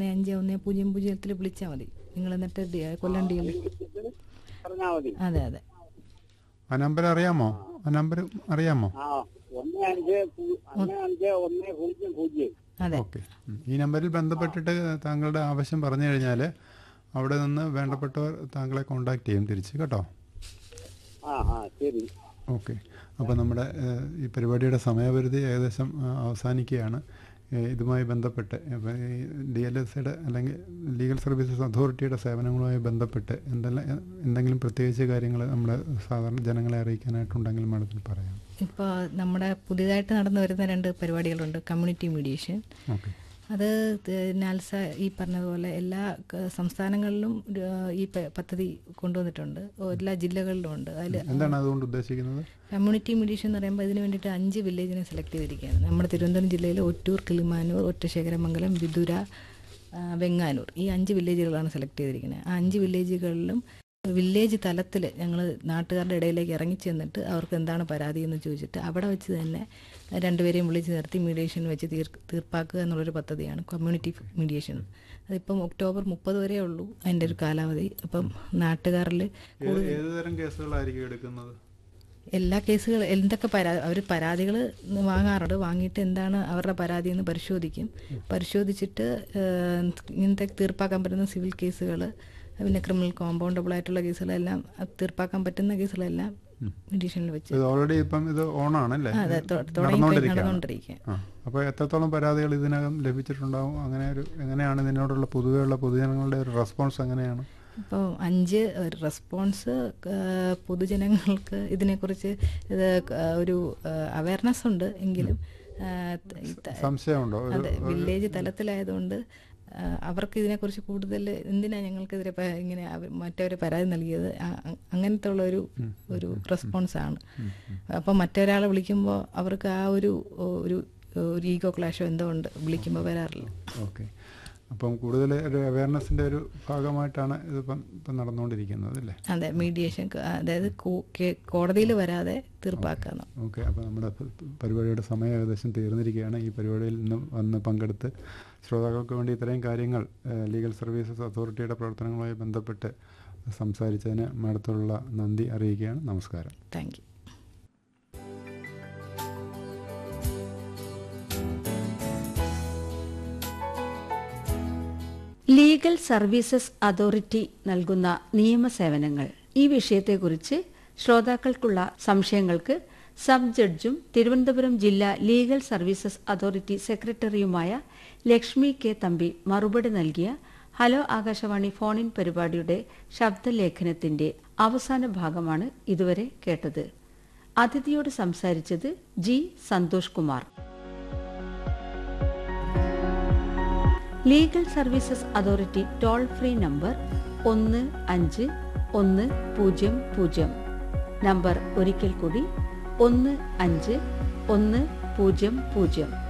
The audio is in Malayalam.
ഒന്ന് അഞ്ച് ഒന്ന് പൂജ്യം പൂജ്യത്തിൽ വിളിച്ചാൽ മതി നിങ്ങൾ എന്നിട്ട് ഡി- കൊല്ലം ഡി പറഞ്ഞാൽ മതി അതെ അതെ ആ നമ്പർ അറിയാമോ ആ നമ്പർ അറിയാമോ ആ ഒന്ന് അഞ്ച് പൂ- ഒന്ന് അഞ്ച് ഒന്ന് പൂജ്യം പൂജ്യം അതെ ഓക്കെ ഈ നമ്പറിൽ ബന്ധപ്പെട്ടിട്ട് താങ്കളുടെ ആവശ്യം പറഞ്ഞു കഴിഞ്ഞാൽ അവിടെ നിന്ന് വേണ്ടപ്പെട്ടവർ താങ്കളെ കോണ്ടാക്ട് ചെയ്യും തിരിച്ച് കേട്ടോ ആ ആ ശരി ഓക്കെ അപ്പോൾ നമ്മുടെ ഏഹ്, ഈ പരിപാടിയുടെ സമയപരിധി ഏകദേശം ആ, അവസാനിക്കുകയാണ് ഏഹ്, ഇതുമായി ബന്ധപ്പെട്ട് അപ്പോൾ ഈ ഡി എൽ എസ് സിയുടെ അല്ലെങ്കിൽ ലീഗൽ സർവീസസ് അതോറിറ്റിയുടെ സേവനങ്ങളുമായി ബന്ധപ്പെട്ട് എന്തെല്ലാം എന്തെങ്കിലും പ്രത്യേകിച്ച് കാര്യങ്ങൾ നമ്മുടെ സാധാരണ ജനങ്ങളെ അറിയിക്കാനായിട്ടുണ്ടെങ്കിൽ മാഡത്തിന് പറയാം ഇപ്പോൾ നമ്മുടെ പുതിയതായിട്ട് നടന്നു വരുന്ന രണ്ട് പരിപാടികളുണ്ട് കമ്മ്യൂണിറ്റി മീഡിയേഷൻ ഓക്കെ അത് ത- നാൽസ ഈ പറഞ്ഞതുപോലെ എല്ലാ ക- സംസ്ഥാനങ്ങളിലും ഒരു, ഈ പ- പദ്ധതി കൊണ്ടുവന്നിട്ടുണ്ട് ഓ, എല്ലാ ജില്ലകളിലും ഉണ്ട് അതിൽ എന്താണ് അതുകൊണ്ട് ഉദ്ദേശിക്കുന്നത് കമ്മ്യൂണിറ്റി മീഡിയേഷൻ എന്ന് പറയുമ്പോൾ ഇതിന് വേണ്ടിയിട്ട് അഞ്ച് വില്ലേജിനെ സെലക്ട് ചെയ്തിരിക്കുകയാണ് നമ്മുടെ തിരുവനന്തപുരം ജില്ലയിൽ ഒറ്റൂർ കിളിമാനൂർ ഒറ്റശേഖരമംഗലം വിദുര ആ, വെങ്ങാനൂർ ഈ അഞ്ച് വില്ലേജുകളാണ് സെലക്ട് ചെയ്തിരിക്കുന്നത് ആ അഞ്ച് വില്ലേജുകളിലും വില്ലേജ് തലത്തിൽ ഞങ്ങൾ നാട്ടുകാരുടെ ഇടയിലേക്ക് ഇറങ്ങി ചെന്നിട്ട് അവർക്ക് എന്താണ് പരാതി എന്ന് ചോദിച്ചിട്ട് അവിടെ വെച്ച് തന്നെ രണ്ടുപേരെയും വിളിച്ച് നിർത്തി മീഡിയേഷൻ വെച്ച് തീർ തീർപ്പാക്കുക എന്നുള്ളൊരു പദ്ധതിയാണ് കമ്മ്യൂണിറ്റി മീഡിയേഷൻ അതിപ്പം ഒക്ടോബർ മുപ്പത് വരെ ഉള്ളൂ അതിൻ്റെ ഒരു കാലാവധി അപ്പം നാട്ടുകാരിൽ ഏത് ഏത് തരം കേസുകളായിരിക്കും എടുക്കുന്നത് എല്ലാ കേസുകൾ എന്തൊക്കെ പരാ അവർ പരാതികൾ വാങ്ങാറുണ്ട് വാങ്ങിയിട്ട് എന്താണ് അവരുടെ പരാതി എന്ന് പരിശോധിക്കും പരിശോധിച്ചിട്ട് ഏഹ്, ഇങ്ങനത്തെ തീർപ്പാക്കാൻ പറ്റുന്ന സിവിൽ കേസുകൾ പിന്നെ ക്രിമിനൽ കോമ്പൗണ്ടബിൾ ആയിട്ടുള്ള കേസുകളെല്ലാം അത് തീർപ്പാക്കാൻ പറ്റുന്ന കേസുകളെല്ലാം മീഡിയേഷനിൽ വെച്ച് ഇത് ഓൾറെഡി ഇപ്പം ഇത് ഓണാണല്ലേ അതെ തൊ- തുടങ്ങി നടന്നുകൊണ്ടിരിക്കുകയാണ്. നടന്നുകൊണ്ടിരിക്കുക ആ അപ്പോൾ എത്രത്തോളം പരാതികൾ ഇതിനകം ലഭിച്ചിട്ടുണ്ടാവും അങ്ങനെ ഒരു എങ്ങനെയാണ് ഇതിനോടുള്ള പൊതുവെയുള്ള പൊതുജനങ്ങളുടെ ഒരു റെസ്പോൺസ് എങ്ങനെയാണ് ഇപ്പോൾ അഞ്ച് ഒരു റെസ്പോൺസ് ഏഹ്, പൊതുജനങ്ങൾക്ക് ഇതിനെക്കുറിച്ച് ഇത് ക- ഒരു അവയർനെസ് ഉണ്ട് എങ്കിലും ഏഹ്, ത- ത- സംശയമുണ്ടോ ഒരു അതെ വില്ലേജ് തലത്തിലായതുകൊണ്ട് ആ, അവർക്ക് ഇതിനെക്കുറിച്ച് കൂടുതൽ എന്തിനാ ഞങ്ങൾക്കെതിരെ പ- ഇങ്ങനെ അവ- മറ്റവരെ പരാതി നൽകിയത് ആ- അ- അങ്ങനത്തെ ഉള്ള ഒരു ഒരു റെസ്പോൺസാണ് അപ്പം മറ്റൊരാളെ വിളിക്കുമ്പോൾ അവർക്ക് ആ ഒരു ഒരു ഒരു ഈഗോ ക്ലാഷോ എന്തോ ഉണ്ട് വിളിക്കുമ്പോൾ വരാറില്ല ഓക്കെ അപ്പം കൂടുതൽ ഒരു അവയർനെസ്സിൻ്റെ ഒരു ഭാഗമായിട്ടാണ് ഇതിപ്പം ഇപ്പം നടന്നുകൊണ്ടിരിക്കുന്നത് അല്ലേ അതെ മീഡിയേഷൻ അതായത് കോടതിയിൽ വരാതെ തീർപ്പാക്കാന്ന് ഓക്കെ അപ്പോൾ നമ്മുടെ പ- പരിപാടിയുടെ സമയം ഏകദേശം തീർന്നിരിക്കുകയാണ് ഈ പരിപാടിയിൽ നിന്ന് വന്ന് പങ്കെടുത്ത് ശ്രോതാക്കൾക്ക് വേണ്ടി ഇത്രയും കാര്യങ്ങൾ ഏഹ്, ലീഗൽ സർവീസസ് അതോറിറ്റിയുടെ പ്രവർത്തനങ്ങളുമായി ബന്ധപ്പെട്ട് സംസാരിച്ചതിന് മാഡത്തോടുള്ള നന്ദി അറിയിക്കുകയാണ് നമസ്കാരം thank you legal services authority നൽകുന്ന നിയമസേവനങ്ങൾ ഈ വിഷയത്തെക്കുറിച്ച് ശ്രോതാക്കൾക്കുള്ള സംശയങ്ങൾക്ക് സബ് ജഡ്ജും തിരുവനന്തപുരം ജില്ലാ ലീഗൽ സർവീസസ് അതോറിറ്റി സെക്രട്ടറിയുമായ ലക്ഷ്മി കെ തമ്പി മറുപടി നൽകിയ ഹലോ ആകാശവാണി ഫോണിൻ പരിപാടിയുടെ ശബ്ദലേഖനത്തിന്റെ അവസാന ഭാഗമാണ് ഇതുവരെ കേട്ടത് അതിഥിയോട് സംസാരിച്ചത് G Santhosh Kumar legal services authority toll free number ഒന്ന് അഞ്ച് ഒന്ന് പൂജ്യം പൂജ്യം നമ്പർ ഒരിക്കൽ കൂടി ഒന്ന് അഞ്ച് ഒന്ന് പൂജ്യം പൂജ്യം